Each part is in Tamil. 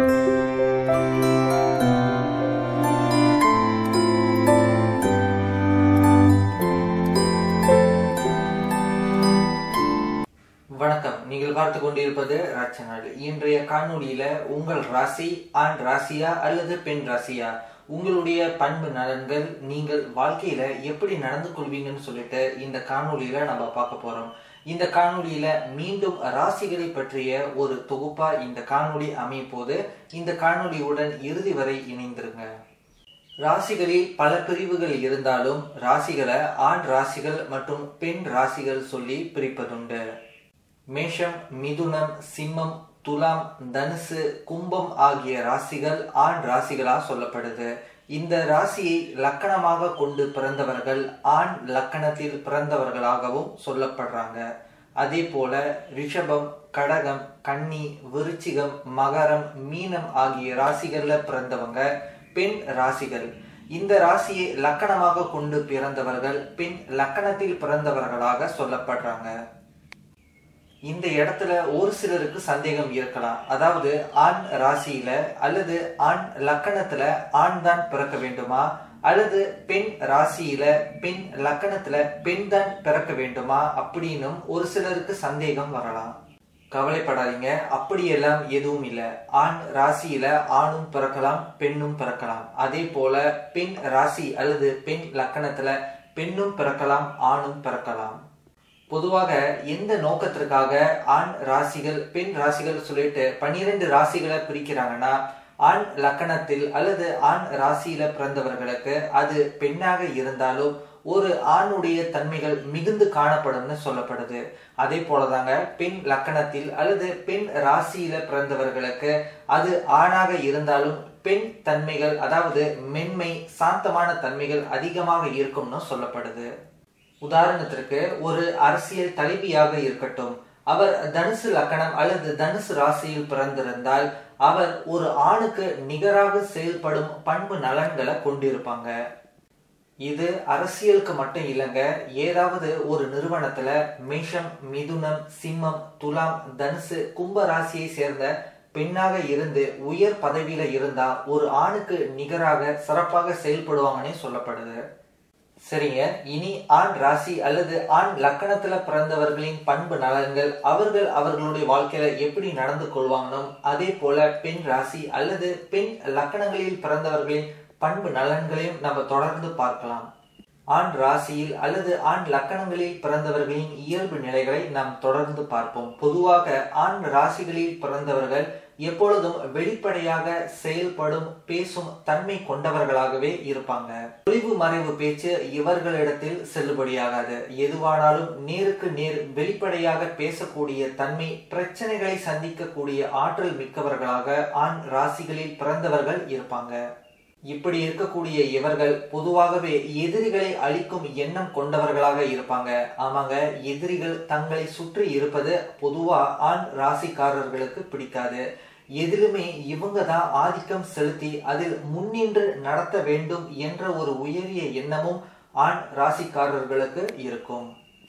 வணக்கம் நீங்கள் பார்த்து கொண்டிருப்பது ரச்சனாடு இன்றைய காணொளியில உங்கள் ராசி ஆண் ராசியா அல்லது பெண் ராசியா உங்களுடைய பண்பு நலன்கள் நீங்கள் வாழ்க்கையில எப்படி நடந்து கொள்வீங்கன்னு சொல்லிட்டு இந்த காணொளியில நம்ம பார்க்க போறோம் இந்த காணொளியில மீண்டும் ராசிகளை பற்றிய ஒரு தொகுப்பா இந்த காணொளி அமையும் போது இந்த காணொளியுடன் இறுதி வரை இணைந்திருங்க ராசிகளில் பல பிரிவுகள் இருந்தாலும் ராசிகளை ஆண் ராசிகள் மற்றும் பெண் ராசிகள் சொல்லி பிரிப்பதுண்டு மேஷம் மிதுனம் சிம்மம் துலாம் தனுசு கும்பம் ஆகிய ராசிகள் ஆண் ராசிகளா சொல்லப்படுது இந்த ராசியை லக்கணமாக கொண்டு பிறந்தவர்கள் ஆண் லக்கணத்தில் பிறந்தவர்களாகவும் சொல்லப்படுறாங்க அதே போல ரிஷபம் கடகம் கன்னி விருச்சிகம் மகரம் மீனம் ஆகிய ராசிகள்ல பிறந்தவங்க பெண் ராசிகள் இந்த ராசியை லக்கணமாக கொண்டு பிறந்தவர்கள் பெண் லக்கணத்தில் பிறந்தவர்களாக சொல்லப்படுறாங்க இந்த இடத்துல ஒரு சிலருக்கு சந்தேகம் இருக்கலாம் அதாவது ஆண் ராசியில அல்லது ஆண் லக்கணத்துல ஆண் தான் பிறக்க வேண்டுமா அல்லது பெண் ராசியில பெண் லக்கணத்துல பெண் தான் பிறக்க வேண்டுமா அப்படின்னும் ஒரு சிலருக்கு சந்தேகம் வரலாம் கவலைப்படாதீங்க அப்படியெல்லாம் எதுவும் இல்லை ஆண் ராசியில ஆணும் பிறக்கலாம் பெண்ணும் பிறக்கலாம் அதே போல பெண் ராசி அல்லது பெண் லக்கணத்துல பெண்ணும் பிறக்கலாம் ஆணும் பிறக்கலாம் பொதுவாக எந்த நோக்கத்திற்காக ஆண் ராசிகள் பெண் ராசிகள் சொல்லிட்டு பன்னிரெண்டு ராசிகளை பிரிக்கிறாங்கன்னா ஆண் லக்கணத்தில் அல்லது ஆண் ராசியில பிறந்தவர்களுக்கு அது பெண்ணாக இருந்தாலும் ஒரு ஆணுடைய தன்மைகள் மிகுந்து காணப்படும்னு சொல்லப்படுது அதே போலதாங்க பெண் லக்கணத்தில் அல்லது பெண் ராசியில பிறந்தவர்களுக்கு அது ஆணாக இருந்தாலும் பெண் தன்மைகள் அதாவது மென்மை சாந்தமான தன்மைகள் அதிகமாக இருக்கும்னு சொல்லப்படுது உதாரணத்திற்கு ஒரு அரசியல் தலைவியாக இருக்கட்டும் அவர் தனுசு லக்கணம் அல்லது தனுசு ராசியில் பிறந்திருந்தால் அவர் ஒரு ஆணுக்கு நிகராக செயல்படும் பண்பு நலன்களை கொண்டிருப்பாங்க இது அரசியலுக்கு மட்டும் இல்லைங்க ஏதாவது ஒரு நிறுவனத்துல மேஷம் மிதுனம் சிம்மம் துலாம் தனுசு கும்ப ராசியை சேர்ந்த பெண்ணாக இருந்து உயர் பதவியில இருந்தா ஒரு ஆணுக்கு நிகராக சிறப்பாக செயல்படுவாங்கன்னே சொல்லப்படுது சரிங்க இனி ஆண் ராசி அல்லது ஆண் லக்கணத்துல பிறந்தவர்களின் பண்பு நலன்கள் அவர்கள் அவர்களுடைய வாழ்க்கையில எப்படி நடந்து கொள்வாங்கனும் அதே போல பெண் ராசி அல்லது பெண் லக்கணங்களில் பிறந்தவர்களின் பண்பு நலன்களையும் நம்ம தொடர்ந்து பார்க்கலாம் ஆண் ராசியில் அல்லது ஆண் லக்கணங்களில் பிறந்தவர்களின் இயல்பு நிலைகளை நாம் தொடர்ந்து பார்ப்போம் பொதுவாக ஆண் ராசிகளில் பிறந்தவர்கள் எப்பொழுதும் வெளிப்படையாக செயல்படும் பேசும் தன்மை கொண்டவர்களாகவே இருப்பாங்க ஒளிவு மறைவு பேச்சு இவர்களிடத்தில் செல்லுபடியாகாது எதுவானாலும் நேருக்கு நேர் வெளிப்படையாக பேசக்கூடிய தன்மை பிரச்சனைகளை சந்திக்கக்கூடிய ஆற்றல் மிக்கவர்களாக ஆண் ராசிகளில் பிறந்தவர்கள் இருப்பாங்க இப்படி இருக்கக்கூடிய இவர்கள் பொதுவாகவே எதிரிகளை அழிக்கும் எண்ணம் கொண்டவர்களாக இருப்பாங்க ஆமாங்க எதிரிகள் தங்களை சுற்றி இருப்பது பொதுவா ஆண் ராசிக்காரர்களுக்கு பிடிக்காது எதிலுமே இவங்க தான் ஆதிக்கம் செலுத்தி அதில் முன்னின்று நடத்த வேண்டும் என்ற ஒரு உயரிய எண்ணமும் ஆண் ராசிக்காரர்களுக்கு இருக்கும்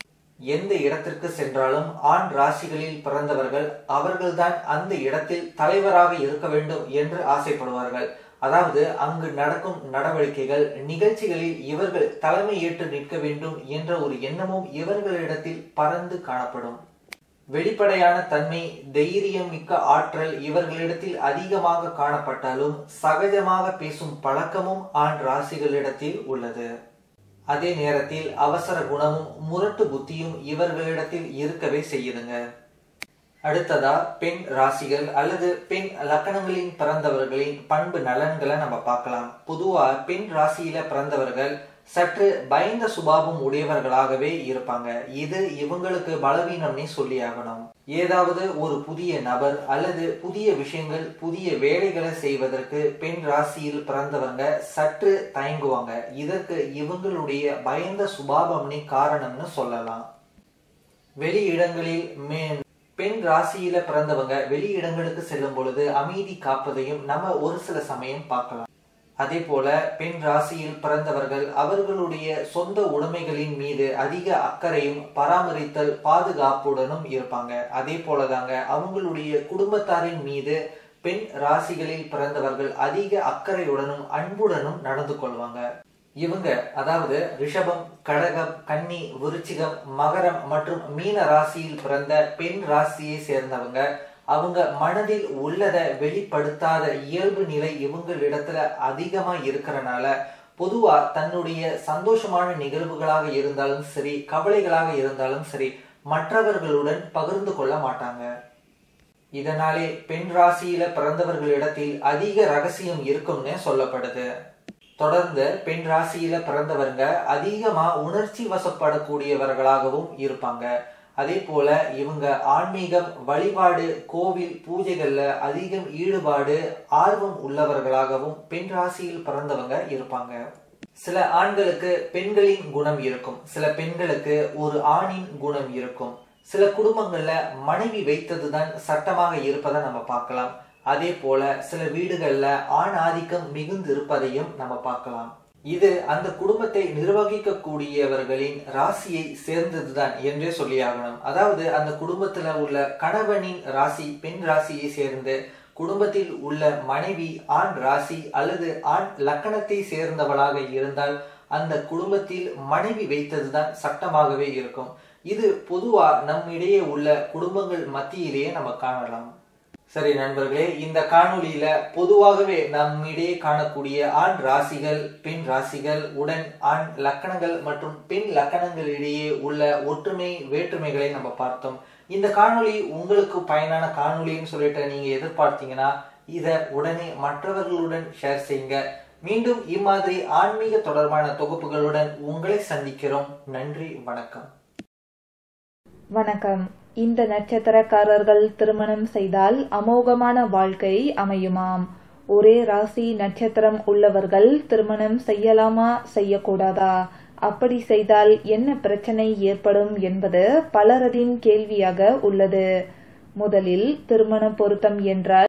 எந்த இடத்திற்கு சென்றாலும் ஆண் ராசிகளில் பிறந்தவர்கள் அவர்கள்தான் அந்த இடத்தில் தலைவராக இருக்க வேண்டும் என்று ஆசைப்படுவார்கள் அதாவது அங்கு நடக்கும் நடவடிக்கைகள் நிகழ்ச்சிகளில் இவர்கள் தலைமை ஏற்று நிற்க வேண்டும் என்ற ஒரு எண்ணமும் இவர்களிடத்தில் பறந்து காணப்படும் வெளிப்படையான தன்மை தைரியம் மிக்க ஆற்றல் இவர்களிடத்தில் அதிகமாக காணப்பட்டாலும் சகஜமாக பேசும் பழக்கமும் ஆண் ராசிகளிடத்தில் உள்ளது அதே நேரத்தில் அவசர குணமும் முரட்டு புத்தியும் இவர்களிடத்தில் இருக்கவே செய்யுதுங்க அடுத்ததா பெண் ராசிகள் அல்லது பெண் லக்கணங்களின் பிறந்தவர்களின் பண்பு நலன்களை நம்ம பார்க்கலாம் பொதுவா பெண் ராசியில பிறந்தவர்கள் சற்று பயந்த சுபாவம் உடையவர்களாகவே இருப்பாங்க இது இவங்களுக்கு பலவீனம்னே சொல்லி ஆகணும் ஏதாவது ஒரு புதிய நபர் அல்லது புதிய விஷயங்கள் புதிய வேலைகளை செய்வதற்கு பெண் ராசியில் பிறந்தவங்க சற்று தயங்குவாங்க இதற்கு இவங்களுடைய பயந்த சுபாவம்னே காரணம்னு சொல்லலாம் வெளி இடங்களில் மே பெண் ராசியில பிறந்தவங்க வெளி இடங்களுக்கு செல்லும் பொழுது அமைதி காப்பதையும் நம்ம ஒரு சில சமயம் பார்க்கலாம் அதே போல பெண் ராசியில் பிறந்தவர்கள் அவர்களுடைய சொந்த உடைமைகளின் மீது அதிக அக்கறையும் பராமரித்தல் பாதுகாப்புடனும் இருப்பாங்க அதே போலதாங்க அவங்களுடைய குடும்பத்தாரின் மீது பெண் ராசிகளில் பிறந்தவர்கள் அதிக அக்கறையுடனும் அன்புடனும் நடந்து கொள்வாங்க இவங்க அதாவது ரிஷபம் கடகம் கன்னி விருச்சிகம் மகரம் மற்றும் மீன ராசியில் பிறந்த பெண் ராசியை சேர்ந்தவங்க அவங்க மனதில் உள்ளதை வெளிப்படுத்தாத இயல்பு நிலை இவங்களிடத்துல அதிகமா இருக்கிறனால பொதுவா தன்னுடைய சந்தோஷமான நிகழ்வுகளாக இருந்தாலும் சரி கவலைகளாக இருந்தாலும் சரி மற்றவர்களுடன் பகிர்ந்து கொள்ள மாட்டாங்க இதனாலே பெண் ராசியில பிறந்தவர்களிடத்தில் அதிக ரகசியம் இருக்கும்னு சொல்லப்படுது தொடர்ந்து பெண் ராசியில பிறந்தவங்க அதிகமா உணர்ச்சி வசப்படக்கூடியவர்களாகவும் இருப்பாங்க அதே போல இவங்க ஆன்மீகம் வழிபாடு கோவில் பூஜைகள்ல அதிகம் ஈடுபாடு ஆர்வம் உள்ளவர்களாகவும் பெண் ராசியில் பிறந்தவங்க இருப்பாங்க சில ஆண்களுக்கு பெண்களின் குணம் இருக்கும் சில பெண்களுக்கு ஒரு ஆணின் குணம் இருக்கும் சில குடும்பங்கள்ல மனைவி வைத்ததுதான் சட்டமாக இருப்பதை நம்ம பார்க்கலாம் அதே போல சில வீடுகள்ல ஆண் ஆதிக்கம் மிகுந்து இருப்பதையும் நம்ம பார்க்கலாம் இது அந்த குடும்பத்தை நிர்வகிக்கக்கூடியவர்களின் ராசியை சேர்ந்ததுதான் என்றே சொல்லியாகணும் அதாவது அந்த குடும்பத்துல உள்ள கணவனின் ராசி பெண் ராசியை சேர்ந்து குடும்பத்தில் உள்ள மனைவி ஆண் ராசி அல்லது ஆண் லக்கணத்தை சேர்ந்தவளாக இருந்தால் அந்த குடும்பத்தில் மனைவி வைத்ததுதான் சட்டமாகவே இருக்கும் இது பொதுவா நம்மிடையே உள்ள குடும்பங்கள் மத்தியிலேயே நம்ம காணலாம் சரி நண்பர்களே இந்த காணொளியில பொதுவாகவே நம்மிடையே காணக்கூடிய ஆண் ராசிகள் பெண் ராசிகள் உடன் ஆண் லக்கணங்கள் மற்றும் பெண் லக்கணங்களிடையே உள்ள ஒற்றுமை வேற்றுமைகளை நம்ம பார்த்தோம் இந்த காணொளி உங்களுக்கு பயனான காணொளின்னு சொல்லிட்டு நீங்க எதிர்பார்த்தீங்கன்னா இதை உடனே மற்றவர்களுடன் ஷேர் செய்யுங்க மீண்டும் இம்மாதிரி ஆன்மீக தொடர்பான தொகுப்புகளுடன் உங்களை சந்திக்கிறோம் நன்றி வணக்கம் வணக்கம் இந்த நட்சத்திரக்காரர்கள் திருமணம் செய்தால் அமோகமான வாழ்க்கை அமையுமாம் ஒரே ராசி நட்சத்திரம் உள்ளவர்கள் திருமணம் செய்யலாமா செய்யக்கூடாதா அப்படி செய்தால் என்ன பிரச்சனை ஏற்படும் என்பது பலரதின் கேள்வியாக உள்ளது முதலில் திருமண பொருத்தம் என்றால்